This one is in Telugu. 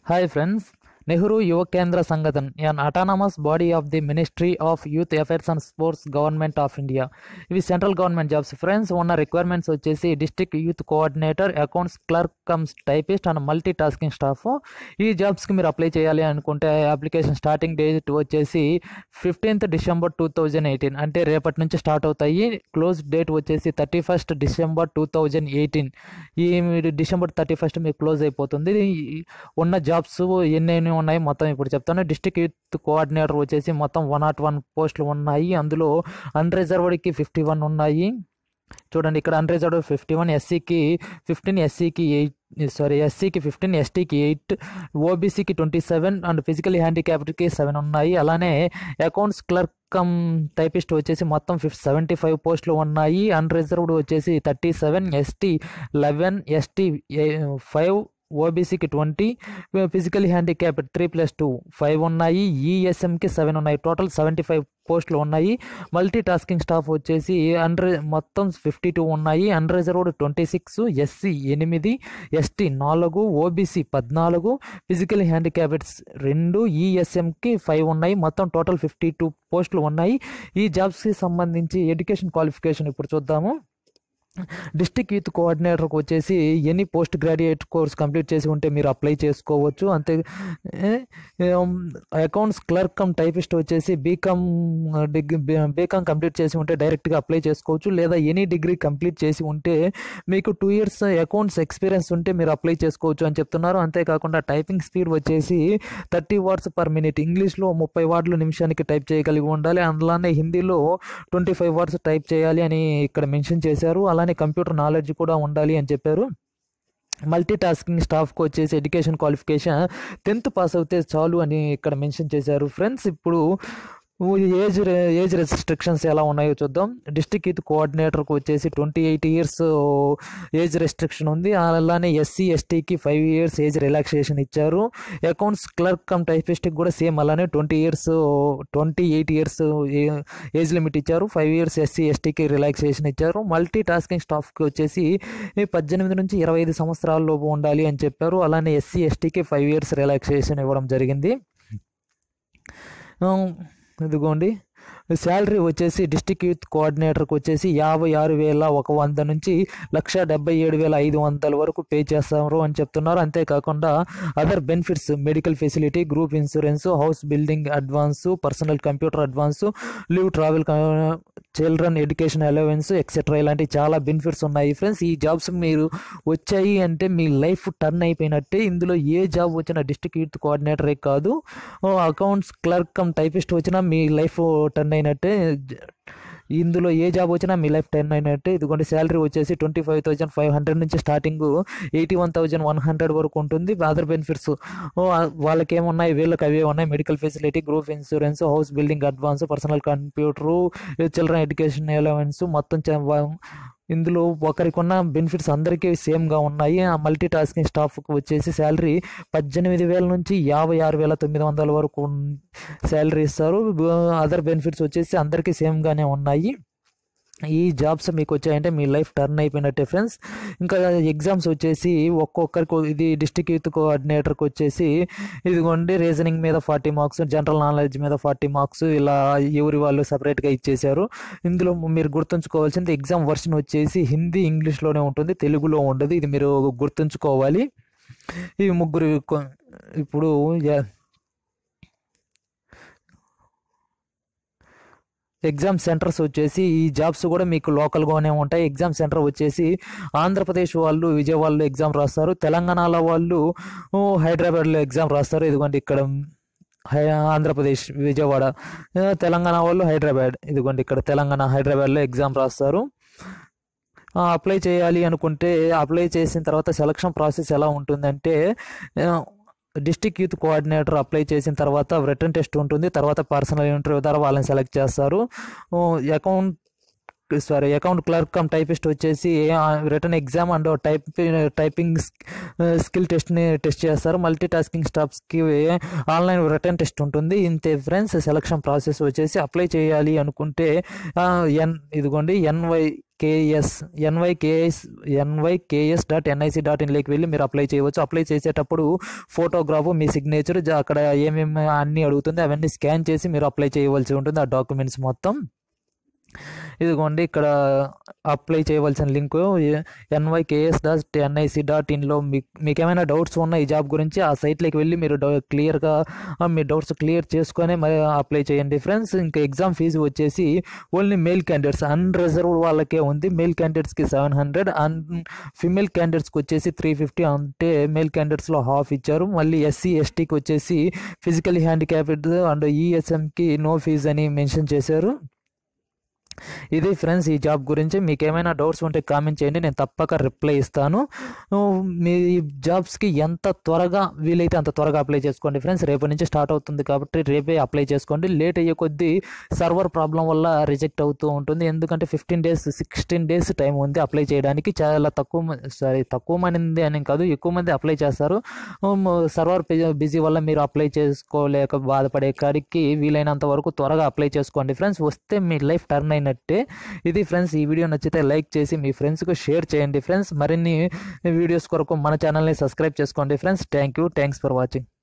Hi friends, Nehru Yuva Kendra Sangathan, an autonomous body of the Ministry of Youth Affairs and Sports Government of India. ఇవి సెంట్రల్ గవర్నమెంట్ జాబ్స్ ఫ్రెండ్స్ ఉన్న రిక్వైర్మెంట్స్ వచ్చేసి district youth coordinator accounts clerk cum typist and multi tasking staff ఈ జాబ్స్కి మీరు అప్లై చేయాలి అనుకుంటే అప్లికేషన్ స్టార్టింగ్ డేట్ వచ్చేసి fifteenth December two thousand eighteen అంటే రేపటి నుంచి స్టార్ట్ అవుతాయి క్లోజ్ డేట్ వచ్చేసి thirty first December two thousand eighteen ఈ డిసెంబర్ థర్టీ ఫస్ట్ మీకు క్లోజ్ అయిపోతుంది ఈ ఉన్న జాబ్స్ ఎన్ని ఉన్నాయి మొత్తం ఇప్పుడు చెప్తాను డిస్ట్రిక్ట్ యూత్ కోఆర్డినేటర్ వచ్చేసి మొత్తం వన్ నాట్ వన్ పోస్టులు ఉన్నాయి అందులో అన్రిజర్వ్డ్కి ఫిఫ్టీ వన్ ఉన్నాయి చూడండి ఇక్కడ అన్రిజర్వ్డ్ ఫిఫ్టీ వన్ ఎస్సీకి ఫిఫ్టీన్ ఎస్సీకి ఎయిట్ సారీ ఎస్సీకి ఫిఫ్టీన్ ఎస్టీకి ఎయిట్ ఓబీసీకి ట్వంటీ సెవెన్ అండ్ ఫిజికల్ హ్యాండిక్యాప్డ్కి సెవెన్ ఉన్నాయి అలానే అకౌంట్స్ క్లర్క్ కమ్ టైపిస్ట్ వచ్చేసి మొత్తం ఫిఫ్ సెవెంటీ ఫైవ్ పోస్టులు ఉన్నాయి అన్రిజర్వ్డ్ వచ్చేసి thirty seven ST eleven ST five ఓబీసీకి twenty physical handicap three plus two five ఉన్నాయి ఈఎస్ఎంకి సెవెన్ ఉన్నాయి టోటల్ సెవెంటీ ఫైవ్ పోస్టులు ఉన్నాయి మల్టీ టాస్కింగ్ స్టాఫ్ వచ్చేసి అన్రి మొత్తం ఫిఫ్టీ టూ ఉన్నాయి అన్రిజర్వ్డ్ ట్వంటీ సిక్స్ ఎస్సీ ఎనిమిది ఎస్టీ నాలుగు ఓబీసీ పద్నాలుగు ఫిజికల్ హ్యాండిక్యాప్స్ రెండు ఈఎస్ఎంకి ఫైవ్ ఉన్నాయి మొత్తం టోటల్ ఫిఫ్టీ టూ పోస్టులు ఉన్నాయి ఈ జాబ్స్కి సంబంధించి ఎడ్యుకేషన్ క్వాలిఫికేషన్ ఇప్పుడు చూద్దాము డిస్టిక్ యూత్ కోఆర్డినేటర్కి వచ్చేసి any post graduate course complete చేసి ఉంటే మీరు అప్లై చేసుకోవచ్చు అంతే అకౌంట్స్ క్లర్క్ కమ్ టైపిస్ట్ వచ్చేసి బీకామ్ డిగ్రీ బీకామ్ కంప్లీట్ చేసి ఉంటే డైరెక్ట్గా అప్లై చేసుకోవచ్చు లేదా ఎనీ డిగ్రీ కంప్లీట్ చేసి ఉంటే మీకు టూ ఇయర్స్ అకౌంట్స్ ఎక్స్పీరియన్స్ ఉంటే మీరు అప్లై చేసుకోవచ్చు అని చెప్తున్నారు అంతేకాకుండా టైపింగ్ స్పీడ్ వచ్చేసి థర్టీ వర్డ్స్ పర్ మినిట్ ఇంగ్లీష్లో ముప్పై వర్డ్లు నిమిషానికి టైప్ చేయగలిగి ఉండాలి అందులోనే హిందీలో ట్వంటీ ఫైవ్ వర్డ్స్ టైప్ చేయాలి అని ఇక్కడ మెన్షన్ చేశారు అలానే కంప్యూటర్ నాలెడ్జ్ కూడా ఉండాలి అని చెప్పారు మల్టీ టాస్కింగ్ స్టాఫ్కి వచ్చేసి ఎడ్యుకేషన్ క్వాలిఫికేషన్ టెన్త్ పాస్ అవుతే చాలు అని ఇక్కడ మెన్షన్ చేశారు ఫ్రెండ్స్ ఇప్పుడు ఏజ్ ఏజ్ రెస్ట్రిక్షన్స్ ఎలా ఉన్నాయో చూద్దాం డిస్ట్రిక్ట్ యూత్ కోఆర్డినేటర్కి వచ్చేసి twenty eight years age restriction ఉంది అలానే ఎస్సీ ఎస్టీకి ఫైవ్ ఇయర్స్ ఏజ్ రిలాక్సేషన్ ఇచ్చారు అకౌంట్స్ క్లర్క్ కమ్ టైపిస్ట్కి కూడా సేమ్ అలానే twenty years twenty eight years age limit ఇచ్చారు ఫైవ్ ఇయర్స్ ఎస్సీ ఎస్టీకి రిలాక్సేషన్ ఇచ్చారు మల్టీ టాస్కింగ్ స్టాఫ్కి వచ్చేసి పద్దెనిమిది నుంచి ఇరవై ఐదు సంవత్సరాల లోపు ఉండాలి అని చెప్పారు అలానే ఎస్సీ ఎస్టీకి ఫైవ్ ఇయర్స్ రిలాక్సేషన్ ఇవ్వడం జరిగింది ఇదిగోండి శాలరీ వచ్చేసి డిస్టిక్ యూత్ కోఆర్డినేటర్కి వచ్చేసి యాభై ఆరు వేల ఒక వంద నుంచి లక్ష డెబ్బై ఏడు వేల ఐదు వందల వరకు పే చేస్తారు అని చెప్తున్నారు అంతేకాకుండా other benefits medical facility group insurance house building advance personal computer advance leave travel children education allowance etcetera ఇలాంటి చాలా బెనిఫిట్స్ ఉన్నాయి ఫ్రెండ్స్ ఈ జాబ్స్ మీరు వచ్చాయి అంటే మీ లైఫ్ టర్న్ అయిపోయినట్టే ఇందులో ఏ జాబ్ వచ్చినా డిస్ట్రిక్ట్ యూత్ కోఆర్డినేటరే కాదు అకౌంట్స్ క్లర్క్ కమ్ టైపిస్ట్ వచ్చినా మీ లైఫ్ టర్న్ అయినట్టే ఇందులో ఏ జాబ్ వచ్చినా మీ లైఫ్ టర్న్ అయినట్టే ఇదిగోండి శాలరీ వచ్చేసి twenty five thousand five hundred నుంచి starting eighty one thousand one hundred వరకు ఉంటుంది అదర్ బెనిఫిట్స్ వాళ్ళకి ఏమున్నాయి వీళ్ళకి అవే ఉన్నాయి medical facility group insurance house building advance personal computer children education allowance మొత్తం ఇందులో ఒకరికి ఉన్న బెనిఫిట్స్ అందరికీ సేమ్గా ఉన్నాయి ఆ మల్టీ టాస్కింగ్ స్టాఫ్కి వచ్చేసి శాలరీ పద్దెనిమిది వేల నుంచి యాభై ఆరు వేల తొమ్మిది వందల వరకు శాలరీ ఇస్తారు అదర్ బెనిఫిట్స్ వచ్చేసి అందరికీ సేమ్గానే ఉన్నాయి ఈ జాబ్స్ మీకు వచ్చాయంటే మీ లైఫ్ టర్న్ అయిపోయినట్టే ఫ్రెండ్స్ ఇంకా ఎగ్జామ్స్ వచ్చేసి ఒక్కొక్కరికి ఇది డిస్టిక్ యూత్ కోఆర్డినేటర్కి వచ్చేసి ఇదిగోండి రీజనింగ్ మీద ఫార్టీ మార్క్స్ జనరల్ నాలెడ్జ్ మీద ఫార్టీ మార్క్స్ ఇలా ఎవరి వాళ్ళు సపరేట్గా ఇచ్చేశారు ఇందులో మీరు గుర్తుంచుకోవాల్సింది ఎగ్జామ్ వర్షన్ వచ్చేసి హిందీ ఇంగ్లీష్లోనే ఉంటుంది తెలుగులో ఉండదు ఇది మీరు గుర్తుంచుకోవాలి ఈ ముగ్గురు ఇప్పుడు ఎగ్జామ్ సెంటర్స్ వచ్చేసి ఈ జాబ్స్ కూడా మీకు లోకల్గానే ఉంటాయి ఎగ్జామ్ సెంటర్ వచ్చేసి ఆంధ్రప్రదేశ్ వాళ్ళు విజయవాడలో ఎగ్జామ్ రాస్తారు తెలంగాణలో వాళ్ళు హైదరాబాద్లో ఎగ్జామ్ రాస్తారు ఇదిగోండి ఇక్కడ ఆంధ్రప్రదేశ్ విజయవాడ తెలంగాణ వాళ్ళు హైదరాబాద్ ఇదిగోండి ఇక్కడ తెలంగాణ హైదరాబాద్లో ఎగ్జామ్ రాస్తారు అప్లై చేయాలి అనుకుంటే అప్లై చేసిన తర్వాత సెలక్షన్ ప్రాసెస్ ఎలా ఉంటుందంటే డిస్టిక్ యూత్ కోఆర్డినేటర్ అప్లై చేసిన తర్వాత రిటర్న్ టెస్ట్ ఉంటుంది తర్వాత పర్సనల్ ఇంటర్వ్యూ ద్వారా వాళ్ళని సెలెక్ట్ చేస్తారు account sorry account clerk cum typist వచ్చేసి written exam and type typing skill టెస్ట్ని టెస్ట్ చేస్తారు మల్టీ టాస్కింగ్ స్టాఫ్స్కి ఆన్లైన్ రిటర్న్ టెస్ట్ ఉంటుంది ఇంతే ఫ్రెండ్స్ సెలక్షన్ ప్రాసెస్ వచ్చేసి అప్లై చేయాలి అనుకుంటే ఎన్ ఇదిగోండి NY KS NYKS NYKS dot NIC dot ఇన్లోకి వెళ్ళి మీరు అప్లై చేయవచ్చు అప్లై చేసేటప్పుడు ఫోటోగ్రాఫ్ మీ సిగ్నేచర్ అక్కడ ఏమేమి అన్నీ అడుగుతుంది అవన్నీ స్కాన్ చేసి మీరు అప్లై చేయవలసి ఉంటుంది ఆ డాక్యుమెంట్స్ మొత్తం ఇదిగోండి ఇక్కడ అప్లై చేయవలసిన link NYKS dot NIC dot ఇన్లో మీకు మీకు ఏమైనా డౌట్స్ ఉన్న ఈ జాబ్ గురించి ఆ సైట్లోకి వెళ్ళి మీరు క్లియర్గా మీ డౌట్స్ క్లియర్ చేసుకొని మరి అప్లై చేయండి ఫ్రెండ్స్ ఇంకా ఎగ్జామ్ ఫీజు వచ్చేసి ఓన్లీ మేల్ క్యాండిడేట్స్ అన్రిజర్వ్ వాళ్ళకే ఉంది మేల్ క్యాండిడేట్స్కి సెవెన్ హండ్రెడ్ అండ్ ఫిమేల్ క్యాండిడేట్స్కి వచ్చేసి త్రీ ఫిఫ్టీ అంటే మేల్ క్యాండిడేట్స్లో హాఫ్ ఇచ్చారు మళ్ళీ ఎస్సీ ఎస్టీకి వచ్చేసి ఫిజికల్ హ్యాండిక్యాప్డ్ అండ్ ఈఎస్ఎంకి నో ఫీజ్ అని మెన్షన్ చేశారు ఇది ఫ్రెండ్స్ ఈ జాబ్ గురించి మీకు ఏమైనా డౌట్స్ ఉంటే కామెంట్ చేయండి నేను తప్పక రిప్లై ఇస్తాను మీ జాబ్స్కి ఎంత త్వరగా వీలైతే అంత త్వరగా అప్లై చేసుకోండి ఫ్రెండ్స్ రేపటి నుంచి స్టార్ట్ అవుతుంది కాబట్టి రేపే అప్లై చేసుకోండి లేట్ అయ్యే కొద్దీ సర్వర్ ప్రాబ్లం వల్ల రిజెక్ట్ అవుతూ ఉంటుంది ఎందుకంటే fifteen days sixteen days time ఉంది అప్లై చేయడానికి చాలా తక్కువ సారీ తక్కువ మంది అని కాదు ఎక్కువ మంది అప్లై చేస్తారు సర్వర్ బిజీ వల్ల మీరు అప్లై చేసుకోలేక బాధపడే కాడికి వీలైనంత వరకు త్వరగా అప్లై చేసుకోండి ఫ్రెండ్స్ వస్తే మీ లైఫ్ టర్న్ అయినట్టే ఇది ఫ్రెండ్స్ ఈ వీడియో నచ్చితే లైక్ చేసి మీ ఫ్రెండ్స్కి షేర్ చేయండి ఫ్రెండ్స్ మరిన్ని వీడియోస్ కొరకు మన ఛానల్ని సబ్స్క్రైబ్ చేసుకోండి friends thank you thanks for watching